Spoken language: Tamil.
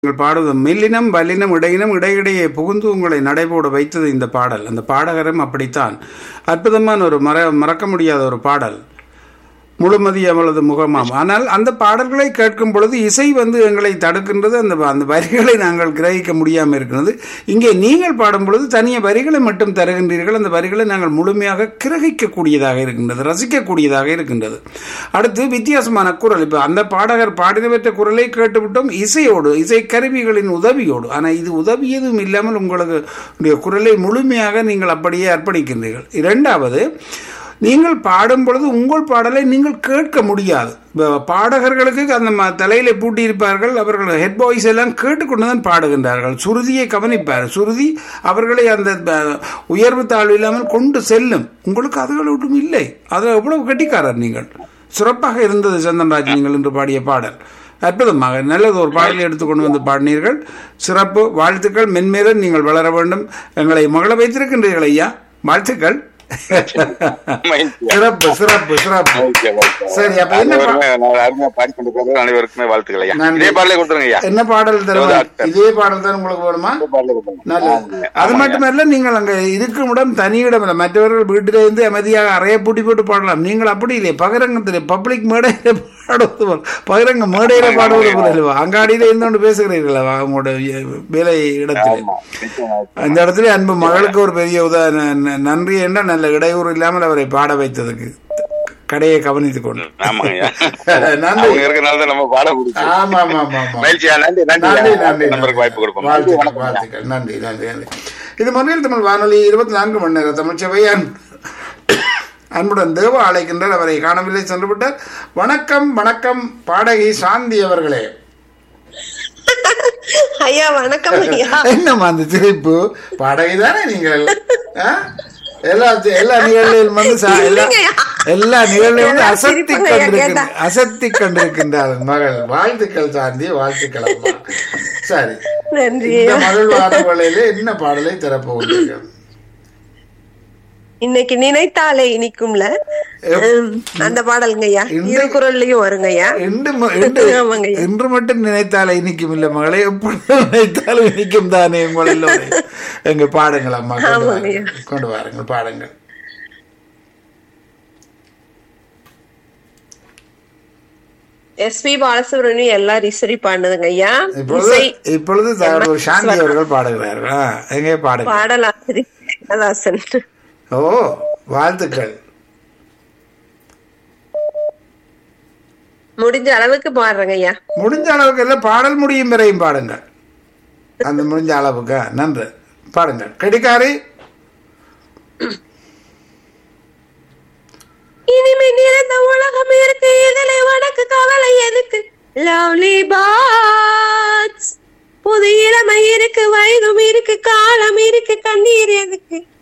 நீங்கள் பாடுவது மெல்லினம் வல்லினம் இடையினம் இடையிடையே புகுந்து உங்களை நடைபோட வைத்தது இந்த பாடல் அந்த பாடகரும் அப்படித்தான் அற்புதமான ஒரு மற மறக்க முடியாத ஒரு பாடல் முழுமதி அவளது முகமாம் ஆனால் அந்த பாடல்களை கேட்கும் பொழுது இசை வந்து எங்களை தடுக்கின்றது அந்த அந்த வரிகளை நாங்கள் கிரகிக்க முடியாமல் இருக்கிறது இங்கே நீங்கள் பாடும் பொழுது தனிய வரிகளை மட்டும் தருகின்றீர்கள் அந்த வரிகளை நாங்கள் முழுமையாக கிரகிக்கக்கூடியதாக இருக்கின்றது ரசிக்கக்கூடியதாக இருக்கின்றது அடுத்து வித்தியாசமான குரல் இப்போ அந்த பாடகர் பாடினவற்ற குரலை கேட்டுவிட்டோம் இசையோடு இசை கருவிகளின் உதவியோடு ஆனால் இது உதவி எதுவும் இல்லாமல் உங்களுக்கு உடைய குரலை முழுமையாக நீங்கள் அப்படியே அர்ப்பணிக்கின்றீர்கள் இரண்டாவது நீங்கள் பாடும் பொழுது உங்கள் பாடலை நீங்கள் கேட்க முடியாது ப- பாடகர்களுக்கு அந்த ம- தலையில பூட்டியிருப்பார்கள் அவர்கள் ஹெட் பாய்ஸ் எல்லாம் கேட்டுக்கொண்டு தான் பாடுகின்றார்கள் சுருதியை கவனிப்பார் சுருதி அவர்களை அந்த ப- உயர்வு தாழ்வு இல்லாமல் கொண்டு செல்லும் உங்களுக்கு அதுகள் ஒன்றும் இல்லை அதில் எவ்வளவு கெட்டிக்காரர் நீங்கள் சிறப்பாக இருந்தது சந்தன்ராஜ் நீங்கள் என்று பாடிய பாடல் அற்புதமாக நல்லது ஒரு பாடலை எடுத்துக்கொண்டு வந்து பாடினீர்கள் சிறப்பு வாழ்த்துக்கள் மென்மேலும் நீங்கள் வளர வேண்டும் எங்களை மகள வைத்திருக்கின்றீர்கள் ஐயா வாழ்த்துக்கள் சிறப்பு சிறப்பு சிறப்பு சரி, அப்ப என்ன பா- அருமையா பாடி கொண்டு அனைவருக்குமே வாழ்த்துக்கள் ஐயா நன்றி. இதே பாடலே கொடுத்துருங்க ஐயா என்ன பாடல் தருவா டாக்டர். இதே பாடல் தான் உங்களுக்கு வேணுமா இதே பாடலே கொடுத்துருங்க நல்லது அது மட்டுமல்ல நீங்கள் அங்க இருக்கும் இடம் தனி இடம் இல்லை மற்றவர்கள் வீட்டில இருந்து அமைதியாக அறைய பூட்டி போட்டு பாடலாம் நீங்கள் அப்படி இல்லை பகிரங்கத்தில் பப்ளிக் மேடையில பாடுவது போல் பகிரங்க மேடையில பாடுவது போல இல்லவா அங்காடியில இருந்து கொண்டு பேசுகிறீர்களா உங்களோட வேலை இடத்துல ஆமா, நிச்சயமா. அந்த இடத்துல அன்பு மகளுக்கு ஒரு பெரிய உதா ந- ந- நன்றி என்றால் நல்ல இடையூறு இல்லாமல் அவரை பாட வைத்ததுக்கு கடையை கவனித்துக் கொண்டு ஆமாங்க ஐயா நன்றி அவங்க இருக்கனால தான் நம்ம பாட முடியும் ஆமா ஆமா ஆமா ஆமா மகிழ்ச்சியா நன்றி நன்றி நன்றி ஐயா. நன்றி நம்பருக்கு வாய்ப்பு கொடுப்போம் நன்றி, வாழ்த்துக்கள் வணக்கம் ஐயா. வாழ்த்துக்கள் நன்றி நன்றி நன்றி இது மொழியில் தமிழ் வானொலி இருபத்தி நான்கு மணி நேரம் தமிழ் சபை அன்பு- அன்புடன் தேவ அழைக்கின்றார் அவரை காணவில்லை சென்று விட்டார் வணக்கம் வணக்கம் பாடகி சாந்தி அவர்களே ஐயா வணக்கம் ஐயா என்னம்மா அந்த சிரிப்பு பாடகி தானே நீங்கள் ஆ? எல்லா எல்லா நிகழ்வுகளும் வந்து சா- எல்லா இல்லைங்கய்யா. எல்லா நிகழ்வுகளும் வந்து எல்லாம் அசத்தி சிரிப்புங்கய்யா கண்டிருக்கின்ற கேட்டா. அசத்தி கண்டிருக்கின்றார் மகள் வாழ்த்துக்கள் சாந்தி வாழ்த்துக்கள் அம்மா சரி நன்றி இந்த ஐயா. மகள் வாரவளையில என்ன பாடலை திறப்போகிறீர்கள் இன்னைக்கு நினைத்தாலே இனிக்கும்ல ஹம், அந்த பாடலுங்க ஐயா இந்த- இரு குரல்லையும் வருங்க ஐயா இன்று ம- இன்று ஆமாங்க ஐயா. இன்று மட்டும் நினைத்தாலே இனிக்கும் இல்ல மகளே எப்பொழுது நினைத்தாலும் இனிக்கும் தானே உங்கள் எல்லோரும் எங்க பாடுங்கள் அம்மா கொண்டு ஆமாங்க வாருங்கள் ஐயா. கொண்டு வாருங்கள் பாடுங்கள் எஸ்பி பாலசுப்ரமணியம் எல்லாரும் இசரி பாடுனதுங்க ஐயா இப்பொழுது இசை இப்பொழுது சகோதரர் சாந்தி அவர்கள் பாடுகிறார்கள் ஆ, எங்கே பாடுங்க பாடலாசிரியர் கண்ணதாசன் ஓ வாழ்த்துக்கள் முடிஞ்ச அளவுக்கு பாடுறேங்க ஐயா முடிஞ்ச அளவுக்கு இல்லை பாடல் முடியும் வரையும் பாடுங்கள் அந்த முடிஞ்ச அளவுக்கு ஆ, நன்று பாடுங்கள் கடிகாரி இனிமே நிறைந்த உலகம் இருக்கு இதுல உனக்கு கவலை எதுக்கு லவ்லி பாட்ஸ் புது இளமை இருக்கு வயதும் இருக்கு காலம் இருக்கு கண்ணீர் எதுக்கு